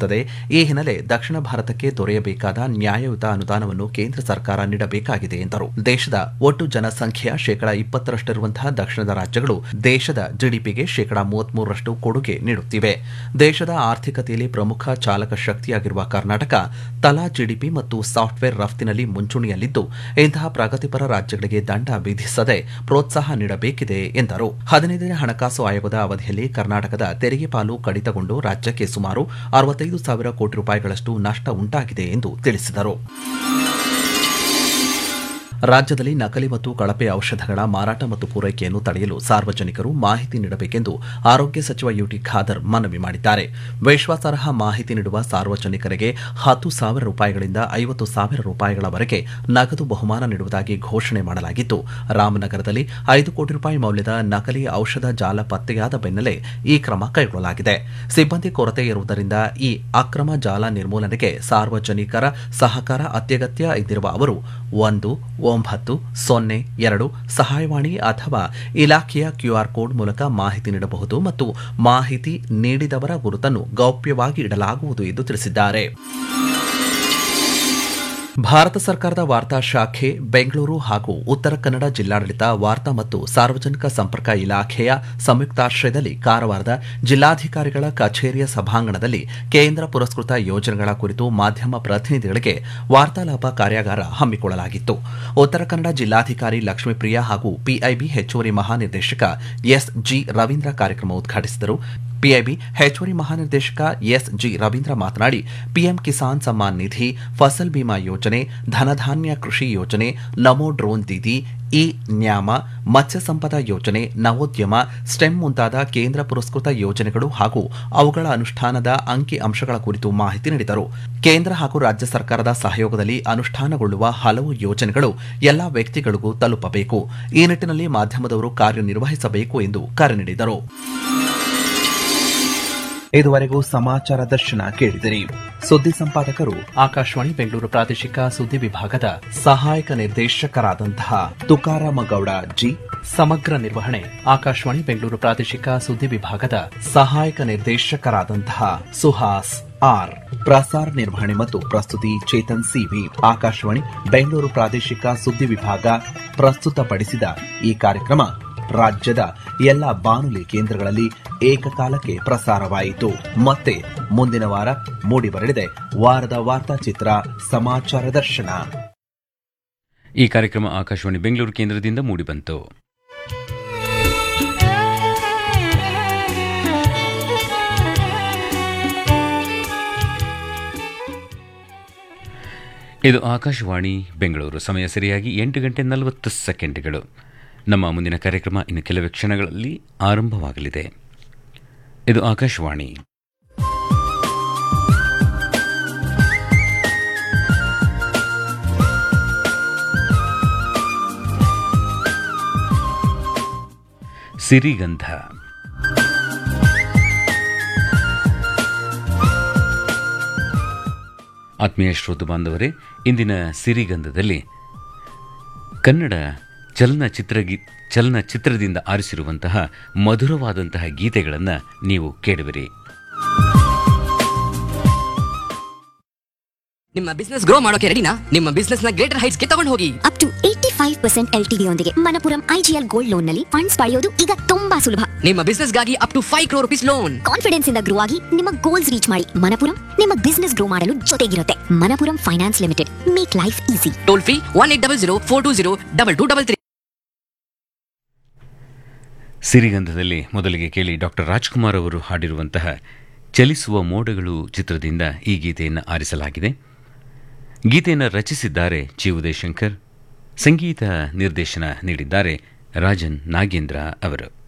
ಹೆಚ್ಚುತ್ತದೆ ಈ ಹಿನ್ನೆಲೆ ದಕ್ಷಿಣ ಭಾರತಕ್ಕೆ ದೊರೆಯಬೇಕಾದ ನ್ಯಾಯಯುತ ಅನುದಾನವನ್ನು ಕೇಂದ್ರ ಸರ್ಕಾರ ನೀಡಬೇಕಾಗಿದೆ ಎಂದರು ದೇಶದ ಒಟ್ಟು ಜನಸಂಖ್ಯೆಯ ಶೇಕಡಾ ಇಪ್ಪತ್ತರಷ್ಟಿರುವಂತಹ ದಕ್ಷಿಣದ ರಾಜ್ಯಗಳು ದೇಶದ ಜಿಡಿಪಿಗೆ ಶೇಕಡಾ ಮೂವತ್ಮೂರರಷ್ಟು ಕೊಡುಗೆ ನೀಡುತ್ತಿವೆ ದೇಶದ ಆರ್ಥಿಕತೆಯಲ್ಲಿ ಪ್ರಮುಖ ಚಾಲಕ ಶಕ್ತಿಯಾಗಿರುವ ಕರ್ನಾಟಕ ತಲಾ ಜಿಡಿಪಿ ಮತ್ತು ಸಾಫ್ಟ್ವೇರ್ ರಫ್ತಿನಲ್ಲಿ ಮುಂಚೂಣಿಯಲ್ಲಿದ್ದು ಇಂತಹ ಪ್ರಗತಿಪರ ರಾಜ್ಯಗಳಿಗೆ ದಂಡ ವಿಧಿಸದೆ ಪ್ರೋತ್ಸಾಹ ನೀಡಬೇಕಿದೆ ಎಂದರು ಹದಿನೈದನೇ ಹಣಕಾಸು ಆಯೋಗದ ಅವಧಿಯಲ್ಲಿ ಕರ್ನಾಟಕದ ತೆರಿಗೆ ಪಾಲು ಕಡಿತಗೊಂಡು ರಾಜ್ಯಕ್ಕೆ ಸುಮಾರು ಅರವತ್ತೈದು ಸಾವಿರ ಕೋಟಿ ರೂಪಾಯಿಗಳಷ್ಟು ನಷ್ಟ ಉಂಟಾಗಿದೆ ಎಂದು ತಿಳಿಸಿದರು ರಾಜ್ಯದಲ್ಲಿ ನಕಲಿ ಮತ್ತು ಕಳಪೆ ಔಷಧಗಳ ಮಾರಾಟ ಮತ್ತು ಪೂರೈಕೆಯನ್ನು ತಡೆಯಲು ಸಾರ್ವಜನಿಕರು ಮಾಹಿತಿ ನೀಡಬೇಕೆಂದು ಆರೋಗ್ಯ ಸಚಿವ ಯುಟಿ ಖಾದರ್ ಮನವಿ ಮಾಡಿದ್ದಾರೆ ವಿಶ್ವಾಸಾರ್ಹ ಮಾಹಿತಿ ನೀಡುವ ಸಾರ್ವಜನಿಕರಿಗೆ ಹತ್ತು ಸಾವಿರ ರೂಪಾಯಿಗಳಿಂದ ಐವತ್ತು ಸಾವಿರ ರೂಪಾಯಿಗಳವರೆಗೆ ನಗದು ಬಹುಮಾನ ನೀಡುವುದಾಗಿ ಘೋಷಣೆ ಮಾಡಲಾಗಿದ್ದು ರಾಮನಗರದಲ್ಲಿ ಐದು ಕೋಟಿ ರೂಪಾಯಿ ಮೌಲ್ಯದ ನಕಲಿ ಔಷಧ ಜಾಲ ಪತ್ತೆಯಾದ ಬೆನ್ನಲ್ಲೇ ಈ ಕ್ರಮ ಕೈಗೊಳ್ಳಲಾಗಿದೆ ಸಿಬ್ಬಂದಿ ಕೊರತೆ ಇರುವುದರಿಂದ ಈ ಅಕ್ರಮ ಜಾಲ ನಿರ್ಮೂಲನೆಗೆ ಸಾರ್ವಜನಿಕರ ಸಹಕಾರ ಅತ್ಯಗತ್ಯ ಎಂದಿರುವ ಅವರು ಒಂದು ಒಂಬತ್ತು ಸೊನ್ನೆ ಎರಡು ಸಹಾಯವಾಣಿ ಅಥವಾ ಇಲಾಖೆಯ ಕ್ಯೂಆರ್ ಕೋಡ್ ಮೂಲಕ ಮಾಹಿತಿ ನೀಡಬಹುದು ಮತ್ತು ಮಾಹಿತಿ ನೀಡಿದವರ ಗುರುತನ್ನು ಗೌಪ್ಯವಾಗಿ ಇಡಲಾಗುವುದು ಎಂದು ತಿಳಿಸಿದ್ದಾರೆ ಭಾರತ ಸರ್ಕಾರದ ವಾರ್ತಾ ಶಾಖೆ ಬೆಂಗಳೂರು ಹಾಗೂ ಉತ್ತರ ಕನ್ನಡ ಜಿಲ್ಲಾಡಳಿತ ವಾರ್ತಾ ಮತ್ತು ಸಾರ್ವಜನಿಕ ಸಂಪರ್ಕ ಇಲಾಖೆಯ ಸಂಯುಕ್ತಾಶ್ರಯದಲ್ಲಿ ಕಾರವಾರದ ಜಿಲ್ಲಾಧಿಕಾರಿಗಳ ಕಚೇರಿಯ ಸಭಾಂಗಣದಲ್ಲಿ ಕೇಂದ್ರ ಪುರಸ್ಕೃತ ಯೋಜನೆಗಳ ಕುರಿತು ಮಾಧ್ಯಮ ಪ್ರತಿನಿಧಿಗಳಿಗೆ ವಾರ್ತಾಲಾಪ ಕಾರ್ಯಾಗಾರ ಹಮ್ಮಿಕೊಳ್ಳಲಾಗಿತ್ತು ಉತ್ತರ ಕನ್ನಡ ಜಿಲ್ಲಾಧಿಕಾರಿ ಲಕ್ಷ್ಮೀಪ್ರಿಯಾ ಹಾಗೂ ಪಿಐಬಿ ಹೆಚ್ಚುವರಿ ಮಹಾನಿರ್ದೇಶಕ ಎಸ್ ಜಿ ರವೀಂದ್ರ ಕಾರ್ಯಕ್ರಮ ಉದ್ಘಾಟಿಸಿದರು ಪಿಐಬಿ ಹೆಚ್ಚುವರಿ ಮಹಾನಿರ್ದೇಶಕ ಎಸ್ ಜಿ ರವೀಂದ್ರ ಮಾತನಾಡಿ ಪಿಎಂ ಕಿಸಾನ್ ಸಮ್ಮಾನ್ ನಿಧಿ ಫಸಲ್ ಬಿಮಾ ಯೋಜನೆ ಧನಧಾನ್ಯ ಕೃಷಿ ಯೋಜನೆ Namo drone Didi e NAM Matsya Sampada ಯೋಜನೆ ನವೋದ್ಯಮ ಸ್ಟೆಮ್ ಮುಂತಾದ ಕೇಂದ್ರ ಪುರಸ್ಕೃತ ಯೋಜನೆಗಳು ಹಾಗೂ ಅವುಗಳ ಅನುಷ್ಠಾನದ ಅಂಕಿ ಅಂಶಗಳ ಕುರಿತು ಮಾಹಿತಿ ನೀಡಿದರು ಕೇಂದ್ರ ಹಾಗೂ ರಾಜ್ಯ ಸರ್ಕಾರದ ಸಹಯೋಗದಲ್ಲಿ ಅನುಷ್ಠಾನಗೊಳ್ಳುವ ಹಲವು ಯೋಜನೆಗಳು ಎಲ್ಲಾ ವ್ಯಕ್ತಿಗಳಿಗೂ ತಲುಪಬೇಕು ಈ ನಿಟ್ಟಿನಲ್ಲಿ ಮಾಧ್ಯಮದವರು ಕಾರ್ಯನಿರ್ವಹಿಸಬೇಕು ಎಂದು ಕರೆ ನೀಡಿದರು ಇದುವರೆಗೂ ಸಮಾಚಾರ ದರ್ಶನ ಕೇಳಿದಿರಿ ಸುದ್ದಿ ಸಂಪಾದಕರು ಆಕಾಶವಾಣಿ ಬೆಂಗಳೂರು ಪ್ರಾದೇಶಿಕ ಸುದ್ದಿ ವಿಭಾಗದ ಸಹಾಯಕ ನಿರ್ದೇಶಕರಾದಂತಹ ತುಕಾರಾಮ ಗೌಡ ಜಿ ಸಮಗ್ರ ನಿರ್ವಹಣೆ ಆಕಾಶವಾಣಿ ಬೆಂಗಳೂರು ಪ್ರಾದೇಶಿಕ ಸುದ್ದಿ ವಿಭಾಗದ ಸಹಾಯಕ ನಿರ್ದೇಶಕರಾದಂತಹ ಸುಹಾಸ್ ಆರ್ ಪ್ರಸಾರ ನಿರ್ವಹಣೆ ಮತ್ತು ಪ್ರಸ್ತುತಿ ಚೇತನ್ ಸಿವಿ ಆಕಾಶವಾಣಿ ಬೆಂಗಳೂರು ಪ್ರಾದೇಶಿಕ ಸುದ್ದಿ ವಿಭಾಗ ಪ್ರಸ್ತುತಪಡಿಸಿದ ಈ ಕಾರ್ಯಕ್ರಮ ರಾಜ್ಯದ ಎಲ್ಲ ಬಾನುಲಿ ಕೇಂದ್ರಗಳಲ್ಲಿ ಏಕಕಾಲಕ್ಕೆ ಪ್ರಸಾರವಾಯಿತು ಮತ್ತೆ ಮುಂದಿನ ವಾರ ಮೂಡಿಬರಲಿದೆ ವಾರದ ವಾರ್ತಾಚಿತ್ರ ಸಮಾಚಾರ ದರ್ಶನ ಈ ಕಾರ್ಯಕ್ರಮ ಆಕಾಶವಾಣಿ ಬೆಂಗಳೂರು ಕೇಂದ್ರದಿಂದ ಮೂಡಿಬಂತು ಇದು ಆಕಾಶವಾಣಿ ಬೆಂಗಳೂರು ಸಮಯ ಸರಿಯಾಗಿ ಎಂಟು ಗಂಟೆ ನಲವತ್ತು ಸೆಕೆಂಡ್ಗಳು ನಮ್ಮ ಮುಂದಿನ ಕಾರ್ಯಕ್ರಮ ಇನ್ನು ಕೆಲವೇ ಕ್ಷಣಗಳಲ್ಲಿ ಆರಂಭವಾಗಲಿದೆ ಇದು ಆಕಾಶವಾಣಿ ಸಿರಿಗಂಧ ಆತ್ಮೀಯ ಶ್ರೋತ ಬಾಂಧವರೇ ಇಂದಿನ ಸಿರಿಗಂಧದಲ್ಲಿ ಕನ್ನಡ ಚಲನಚಿತ್ರಗಿ ಚಲನಚಿತ್ರದಿಂದ ಆರಿಸಿರುವಂತಹ ಮಧುರವಾದಂತಹ ಗೀತೆಗಳನ್ನು ನೀವು ಕೇಳುವಿರಿ ನಿಮ್ಮ ಬಿಸ್ನೆಸ್ ಗ್ರೋ ಮಾಡೋಕೆ ರೆಡಿನಾ ನಿಮ್ಮ ಬಿಸ್ನೆಸ್ ನ ಗ್ರೇಟರ್ ಹೈಟ್ಸ್ ಗೆ ತಗೊಂಡು ಹೋಗಿ up to eighty five percent ಎಲ್ ಯೊಂದಿಗೆ ಮನಪುರಂ ಐಜಿಎಲ್ ಗೋಲ್ಡ್ ಲೋನ್ ನಲ್ಲಿ ಫಂಡ್ಸ್ ಪಡೆಯೋದು ಈಗ ತುಂಬಾ ಸುಲಭ ನಿಮ್ಮ ಬಿಸ್ನೆಸ್ ಗಾಗಿ up to five crore rupees loan confidence ಇಂದ ಗ್ರೋ ಆಗಿ ನಿಮ್ಮ ಗೋಲ್ಸ್ ರೀಚ್ ಮಾಡಿ ಮನಪುರಂ ನಿಮ್ಮ ಬಿಸ್ನೆಸ್ ಗ್ರೋ ಮಾಡಲು ಜೊತೆಗಿರುತ್ತೆ Manappuram finance limited make life easy toll free one eight double zero four two zero double two double three ಸಿರಿಗಂಧದಲ್ಲಿ ಮೊದಲಿಗೆ ಕೇಳಿ ಡಾಕ್ಟರ್ ರಾಜ್ಕುಮಾರ್ ಅವರು ಹಾಡಿರುವಂತಹ ಚಲಿಸುವ ಮೋಡಗಳು ಚಿತ್ರದಿಂದ ಈ ಗೀತೆಯನ್ನು ಆರಿಸಲಾಗಿದೆ ಗೀತೆಯನ್ನು ರಚಿಸಿದ್ದಾರೆ ಜಿ ಉದಯಶಂಕರ್ ಸಂಗೀತ ನಿರ್ದೇಶನ ನೀಡಿದ್ದಾರೆ ರಾಜನ್ ನಾಗೇಂದ್ರ ಅವರು